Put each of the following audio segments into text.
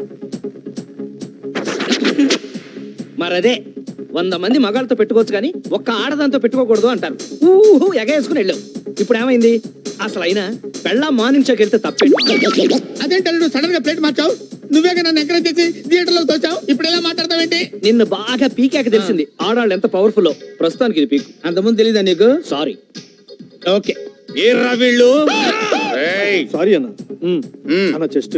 మరదే వంద మంది మగాళ్ళతో పెట్టుకోవచ్చు కానీ ఒక్క ఆడదాంతో పెట్టుకోకూడదు అంటారు ఊహు ఎగేసుకుని వెళ్ళావు ఇప్పుడు ఏమైంది అసలు అయినా పెళ్ళ మార్నింగ్ షోకి వెళ్తే తప్పేంటి అదేంటి అల్లుడు సడన్ గా ప్లేట్ మార్చావు నువ్వేగా నన్ను ఎంకరేజ్ చేసి థియేటర్ లో తోచావు ఇప్పుడు ఎలా మాట్లాడతావేంటి నిన్ను బాగా పీకాక తెలిసింది ఆడాళ్ళు ఎంత పవర్ఫుల్ ప్రస్తుతానికి ఇది పీక్ అంతకుముందు తెలీదా నీకు సారీ ఓకే ఏర్రా వీళ్ళు ఏయ్, సారీ అన్న మ్. అన్న చెస్ట్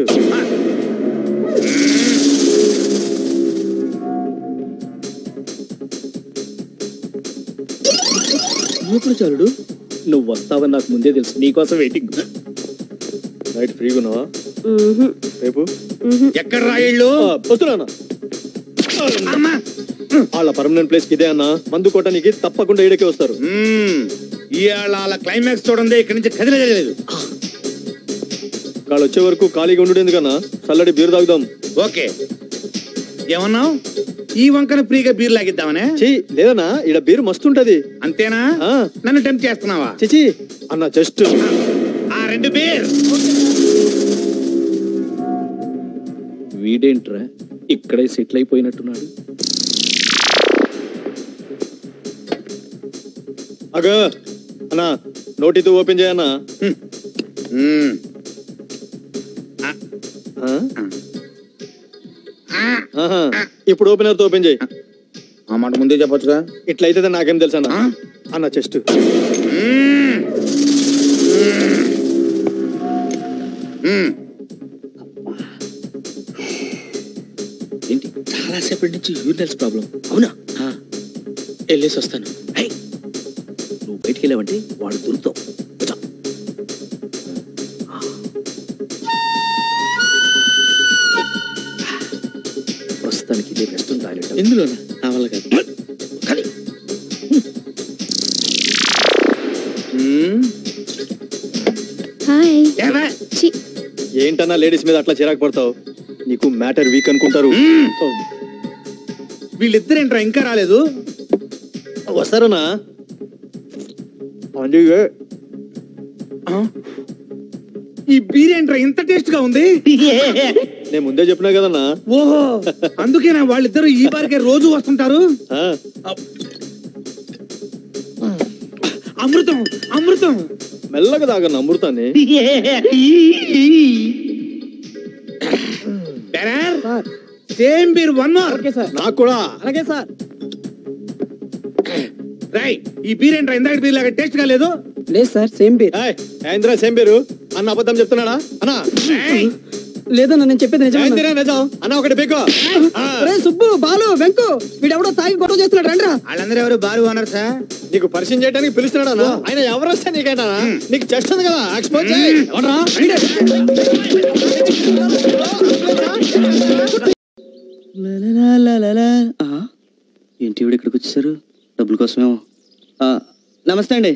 ఇప్పుడు చాలుడు నువ్వు వస్తావని నాకు ముందే తెలుసు నీకోసం వెయిటింగ్ నైట్ ఫ్రీగా ఉన్నావా రేపు ఎక్కడ్రా వీళ్ళు ఆ, వస్తున్నా అన్న వాళ్ళ పర్మనెంట్ ప్లేస్ ఇదే అన్న మందు కొట్టడానికి తప్పకుండా ఈడకే వస్తారు మ్మ్. ఇవాళ వాళ్ళ క్లైమాక్స్ చూడండి ఇక్కడి నుంచి కదిలేదు వాళ్ళు వచ్చే వరకు ఖాళీగా ఉండు ఎందుకన్నా చల్లడి బీరు తాగుదాం ఓకే ఏమన్నావు ఈ వంకన ఫ్రీగా బీర్ లాగిద్దామనే చెయ్యి లేదన్నా ఈడ బీరు మస్తుంటది అంతేనా ఆ. నన్ను టెంప్ట్ చేస్తున్నావా చిచి అన్న జస్ట్ ఆ రెండు బీర్ వీడేంట్రా ఇక్కడే సెటిల్ అయిపోయినట్టున్నాడు అగ అన్న నోటితో ఓపెన్ చేయన్నా మ్మ్. ఆ? ఆహా. ఇప్పుడు ఓపెనర్ తో ఓపెన్ చేయి ఆ మాట ముందే చెప్పొచ్చుగా ఇట్లయితే నాకేం తెలుసు అన్న ఆ? అన్న చెస్ట్ మ్మ్. మ్మ్. ఏంటి చాలా సేపటి నుంచి యూరినల్స్ ప్రాబ్లం అవునా వెళ్ళేసి వస్తాను హై! నువ్వు బయటికి వెళ్ళావంటే వాడు దొరుకుతావు కూర్చో. ప్రస్తుతానికి ఇదే బెస్ట్ టాయిలెట్ ఎందులోనా నా వల్ల కాదు కానీ మ్మ్. హాయ్ ఏరా? చి ఏంటన్నా లేడీస్ మీద అట్లా చిరాకు పడతావు నీకు మ్యాటర్ వీక్ అనుకుంటారు మ్మ్. వీళ్ళిద్దరేంట్రా ఇంకా రాలేదు వస్తారనా అందుకే ఆ? ఈ బీర్ ఏంట్రా ఇంత టేస్ట్ గా ఉంది నేను ముందే చెప్పినా కదన్నా ఓహో అందుకేనా వాళ్ళిద్దరు ఈ బారికే రోజు వస్తుంటారు ఆ, అమృతం అమృతం మెల్లగా తాగన్న అమృతాన్ని సేమ్ బీర్ వన్ మోర్ నాకు కూడా అలాగే సార్ రై ఈ బీర్ ఏంట్రా ఇందాక బీర్ లాగా టేస్ట్ గా లేదు లేదు సార్ సేమ్ బీర్ ఏయ్, ఏందిరా సేమ్ పేరు అన్న అబద్ధం చెప్తున్నాడా అన్న ఏయ్, లేదన్న నేను చెప్పేది ఏందిరా నిజం అన్న ఒకటి బేకో సుబ్బు బాలు వెంకు వీడెవడో తాగి గొడవ చేస్తున్నాడు రండ్రా వాళ్ళందరూ ఎవరు బారు ఓనర్ సార్ నీకు పరిచయం చేయడానికి పిలుస్తున్నాడా అన్న? ఆయన ఎవరు వస్తే నీకేనా నీకు చెస్ట్ ఉంది కదా ఎక్స్పోజ్ చేయి ఎవడ్రా? ఏంటి ఇవిడ ఇక్కడికి వచ్చేసారు డబ్బుల కోసమేమో ఆ, నమస్తే అండి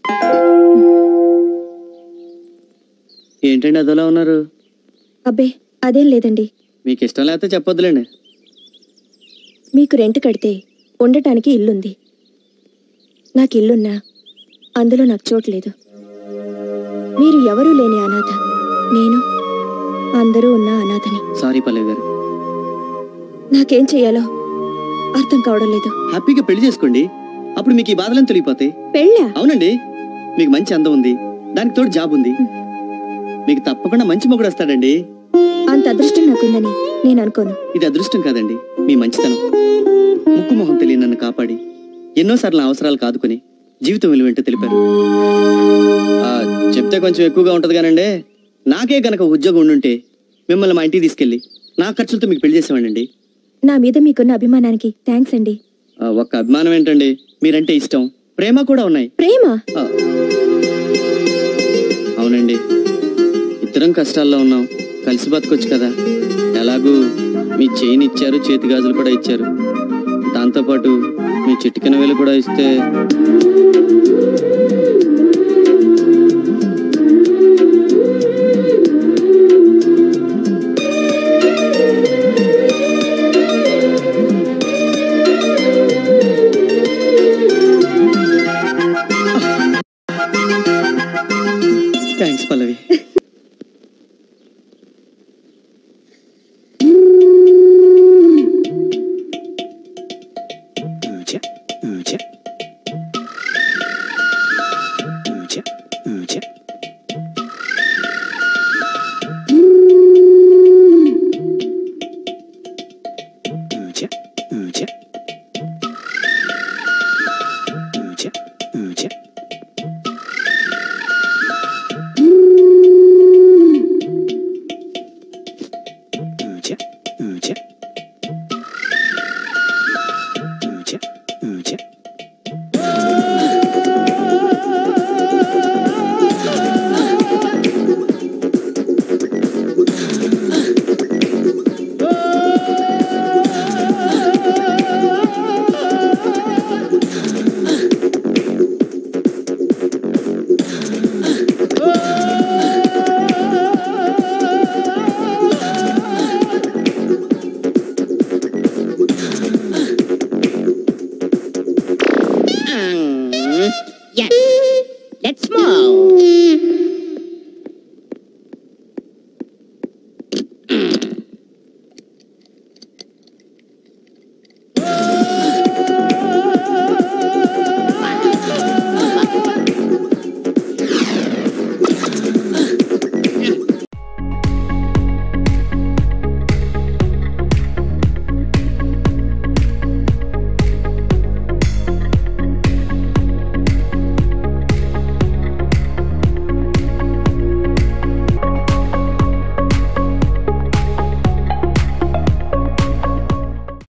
ఏంటండి అదోలా ఉన్నారు అబ్బే అదేం లేదండి మీకు ఇష్టం లేకపోతే చెప్పొద్దులేండి మీకు రెంట్ కడితే ఉండటానికి ఇల్లుంది నాకు ఇల్లున్నా అందులో నాకు చోటు లేదు మీరు ఎవరూ లేని అనాథ నేను అందరూ ఉన్న అనాథని సారీ పల్లవి గారు నాకేం చెయ్యాలో అర్థం కావడం లేదు హ్యాపీగా పెళ్లి చేసుకోండి అప్పుడు మీకు ఈ బాధలను తొలగిపోతాయి పెళ్ళా అవునండి మీకు మంచి అందం ఉంది దానికి తోడు జాబ్ ఉంది మీకు తప్పకుండా మంచి మొగుడు వస్తాడండి అంత అదృష్టం నాకుందని నేను అనుకోను ఇది అదృష్టం కాదండి మీ మంచితనం ముక్కు మొహం తెలియని నన్ను కాపాడి ఎన్నోసార్లు నా అవసరాలు కాదుకొని జీవితం విలువేంటో తెలిపారు ఆ, చెప్తే కొంచెం ఎక్కువగా ఉంటది కానండి నాకే గనక ఉద్యోగం ఉండుంటే మిమ్మల్ని మా ఇంటికి తీసుకెళ్ళి నా ఖర్చులతో మీకు పెళ్లి చేసేవాడండి నా మీద మీకున్న అభిమానానికి థ్యాంక్స్ అండి ఆ, ఒక్క అభిమానం ఏంటండి మీరంటే ఇష్టం ప్రేమ కూడా ఉన్నాయి ప్రేమ ఆ, అవునండి ఇద్దరం కష్టాల్లో ఉన్నాం కలిసి బతకొచ్చు కదా ఎలాగూ మీ చైన్ ఇచ్చారు చేతి గాజులు కూడా ఇచ్చారు దాంతోపాటు మీ చిటికెన వేలు కూడా ఇస్తే